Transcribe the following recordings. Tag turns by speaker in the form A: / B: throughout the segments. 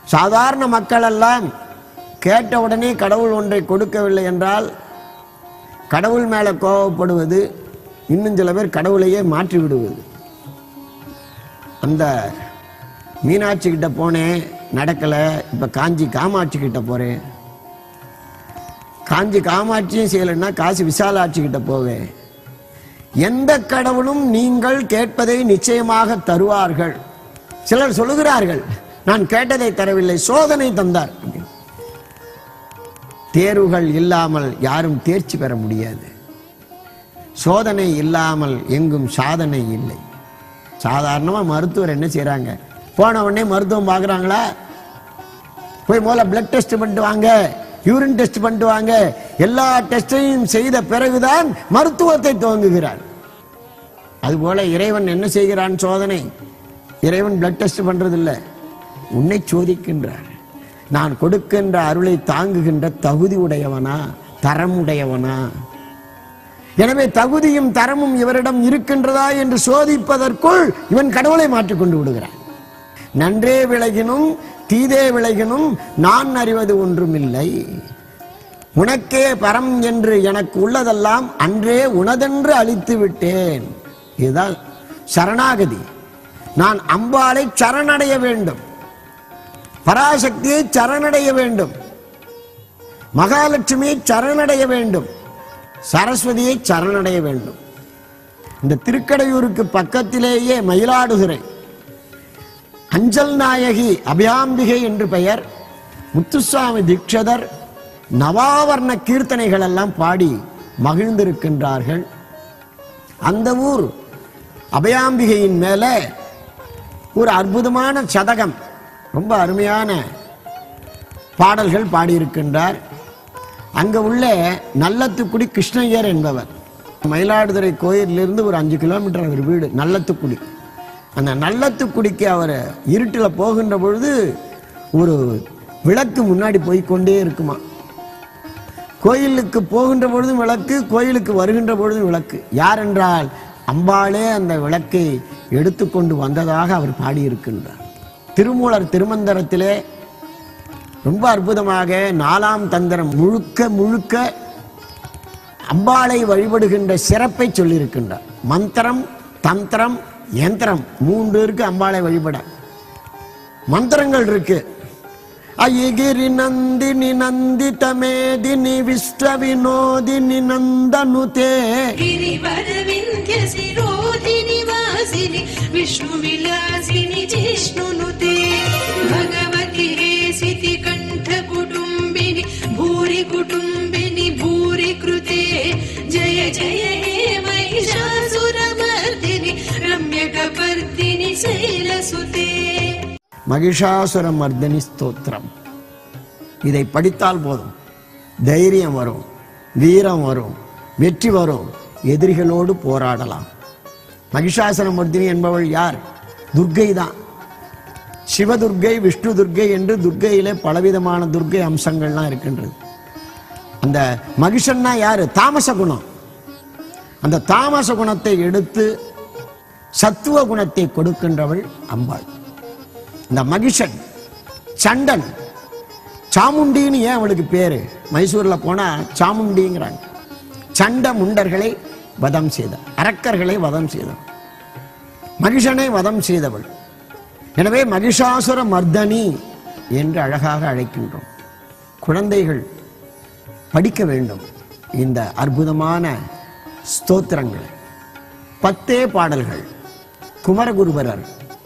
A: சாதாரண மக்கள் எல்லாம் கேட்ட உடனே கடவுள் ஒன்றை கொடுக்கவில்லை என்றால் கடவுள் மேலே கோபப்படுவது இன்னும் சில பேர் கடவுளையே மாற்றி விடுவது அந்த மீனாட்சி கிட்ட போனேன் நடக்கலை இப்போ காஞ்சி காமாட்சி கிட்ட போகிறேன் காஞ்சி காமாட்சியும் செய்யலைன்னா காசி விசாலாட்சி கிட்ட போவேன் எந்த கடவுளும் நீங்கள் கேட்பதை நிச்சயமாக தருவார்கள் சிலர் சொல்லுகிறார்கள் நான் கேட்டதை தரவில்லை சோதனை தந்தார் தேர்வுகள் இல்லாமல் யாரும் தேர்ச்சி பெற முடியாது சோதனை இல்லாமல் எங்கும் சாதனை இல்லை சாதாரணமாக மருத்துவர் என்ன செய்கிறாங்க போன உடனே மருத்துவம் பார்க்குறாங்களா போய் முதல்ல பிளட் டெஸ்ட் பண்ணிட்டு வாங்க யூரின் டெஸ்ட் பண்ணிட்டு வாங்க எல்லா டெஸ்டையும் செய்த பிறகுதான் மருத்துவத்தை துவங்குகிறார் அதுபோல இறைவன் என்ன செய்கிறான் சோதனை இறைவன் பிளட் டெஸ்ட் பண்றதில்ல உன்னை சோதிக்கின்றார் நான் கொடுக்கின்ற அருளை தாங்குகின்ற தகுதி உடையவனா தரம் உடையவனா எனவே தகுதியும் தரமும் இவரிடம் இருக்கின்றதா என்று சோதிப்பதற்குள் இவன் கடவுளை மாற்றிக்கொண்டு விடுகிறான் நன்றே விலகினும் தீதே விலகினும் நான் அறிவது ஒன்றுமில்லை உனக்கே பரம் என்று எனக்கு உள்ளதெல்லாம் அன்றே உனதென்று அழித்து விட்டேன் இதுதான் சரணாகதி நான் அம்பாளை சரணடைய வேண்டும் பராசக்தியை சரணடைய வேண்டும் மகாலட்சுமியை சரணடைய வேண்டும் சரஸ்வதியை சரணடைய வேண்டும் இந்த திருக்கடையூருக்கு பக்கத்திலேயே மயிலாடுதுறை அஞ்சல் நாயகி அபியாம்பிகை என்று பெயர் முத்துசுவாமி தீட்சதர் நவாவர்ண கீர்த்தனைகள் எல்லாம் பாடி மகிழ்ந்திருக்கின்றார்கள் அந்த ஊர் அபயாம்பிகையின் மேலே ஒரு அற்புதமான சதகம் ரொம்ப அருமையான பாடல்கள் பாடியிருக்கின்றார் அங்க உள்ள நல்லத்துக்குடி கிருஷ்ணய்யர் என்பவர் மயிலாடுதுறை கோயிலிருந்து ஒரு அஞ்சு கிலோமீட்டர் அவர் வீடு நல்லத்துக்குடி அந்த நல்லத்துக்குடிக்கு அவர் இருட்டில் போகின்ற பொழுது ஒரு விளக்கு முன்னாடி போய் கொண்டே இருக்குமா கோயிலுக்கு போகின்ற பொழுதும் விளக்கு கோயிலுக்கு வருகின்ற பொழுதும் விளக்கு யார் என்றால் அம்பாளே அந்த விளக்கை எடுத்துக்கொண்டு வந்ததாக அவர் பாடியிருக்கின்றார் திருமூலர் திருமந்தரத்திலே ரொம்ப அற்புதமாக நாலாம் தந்திரம் முழுக்க முழுக்க அம்பாளை வழிபடுகின்ற சிறப்பை சொல்லியிருக்கின்றார் மந்திரம் தந்திரம் யந்திரம் மூன்று இருக்கு அம்பாளை வழிபட மந்திரங்கள் இருக்கு அயகிரி நந்தினி நந்தித மேதினி விஸ்வ வினோதினி நந்தனுதே
B: गिरिवरविन्ध्य शिरोधिनि वासिनि विष्णुविलासिनि जिष्णुनुते भगवति हेसिति कण्ठकुटुम्बिनि भूरि कुटुम्बिनि भूरि कृते जय जय हे महिषासुरमर्दिनि रम्यकपर्दिनि शैलसुते
A: மகிஷாசுர மர்தனி ஸ்தோத்திரம் இதை படித்தால் போதும் தைரியம் வரும் வீரம் வரும் வெற்றி வரும் எதிரிகளோடு போராடலாம் மகிஷாசுர மர்தினி என்பவள் யார் துர்க்கை தான் சிவதுர்க்கை விஷ்ணு துர்க்கை என்று துர்க்கையிலே பலவிதமான துர்க்கை அம்சங்கள்லாம் இருக்கின்றது அந்த மகிஷன்னா யாரு தாமச குணம் அந்த தாமச குணத்தை எடுத்து சத்துவ குணத்தை கொடுக்கின்றவள் அம்பாள் இந்த மகிஷன் சண்டன் சாமுண்டின்னு ஏன் அவளுக்கு பேரு மைசூர்ல போனா சாமுண்டிங்கிறாங்க சண்ட முண்டர்களை வதம் செய்த அரக்கர்களை வதம் செய்தவள் மகிஷனை வதம் செய்தவள் எனவே மகிஷாசுர மர்தனி என்று அழகாக அழைக்கின்றோம் குழந்தைகள் படிக்க வேண்டும் இந்த அற்புதமான ஸ்தோத்திரங்களை பத்தே பாடல்கள் குமரகுருபரர்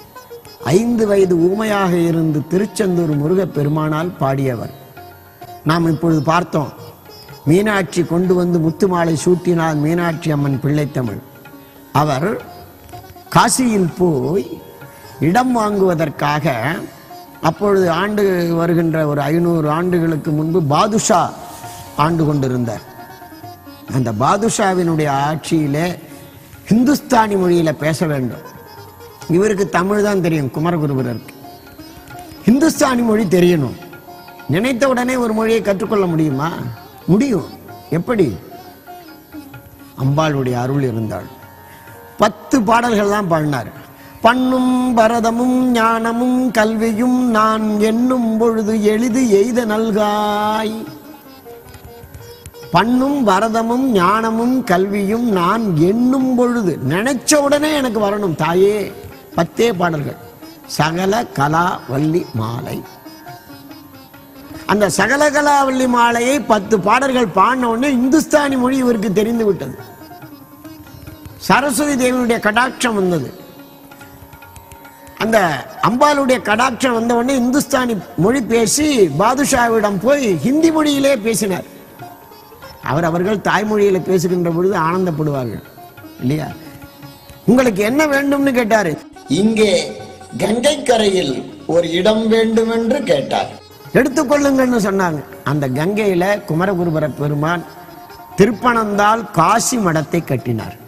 A: ஐந்து வயது ஊமையாக இருந்து திருச்செந்தூர் முருகப் பெருமானால் பாடியவர் நாம் இப்பொழுது பார்த்தோம் மீனாட்சி கொண்டு வந்து முத்துமாலை சூட்டினார் மீனாட்சி அம்மன் பிள்ளைத்தமிழ் அவர் காசியில் போய் இடம் வாங்குவதற்காக அப்பொழுது ஆண்டு வருகின்ற ஒரு ஐநூறு ஆண்டுகளுக்கு முன்பு பாதுஷா ஆண்டு கொண்டிருந்தார் அந்த பாதுஷாவினுடைய ஆட்சியிலே ஹிந்துஸ்தானி மொழியில பேச வேண்டும் இவருக்கு தமிழ் தான் தெரியும் குமரகுருபரருக்கு ஹிந்துஸ்தானி மொழி தெரியணும் நினைத்த உடனே ஒரு மொழியை கற்றுக்கொள்ள முடியுமா முடியும் எப்படி அம்பாளுடைய அருள் இருந்தாள் பத்து பாடல்கள் தான் பாடினார் பண்ணும் பரதமும் ஞானமும் கல்வியும் நான் எண்ணும் பொழுது எளிது எய்த நல்காய் பண்ணும் பரதமும் ஞானமும் கல்வியும் நான் எண்ணும் பொழுது நினைச்ச உடனே எனக்கு வரணும் தாயே பத்தே பாடல்கள் சகல கலா வள்ளி மாலை அந்த சகல கலாவல்லி மாலையை பத்து பாடல்கள் பாடின உடனே இந்துஸ்தானி மொழி இவருக்கு தெரிந்து விட்டது சரஸ்வதி தேவியுடைய கடாட்சம் வந்தது அந்த அம்பாளுடைய கடாட்சம் வந்த உடனே இந்துஸ்தானி மொழி பேசி பாதுஷாவிடம் போய் ஹிந்தி மொழியிலே பேசினார் அவர் அவர்கள் தாய்மொழியில பேசுகின்ற பொழுது ஆனந்தப்படுவார்கள் இல்லையா உங்களுக்கு என்ன வேண்டும்னு கேட்டாரு
C: இங்கே கங்கை கரையில் ஒரு இடம் வேண்டும் என்று கேட்டார்
A: எடுத்துக்கொள்ளுங்கள்னு சொன்னாங்க அந்த கங்கையில குமரகுருபர பெருமான் திருப்பனந்தால் காசி மடத்தை கட்டினார்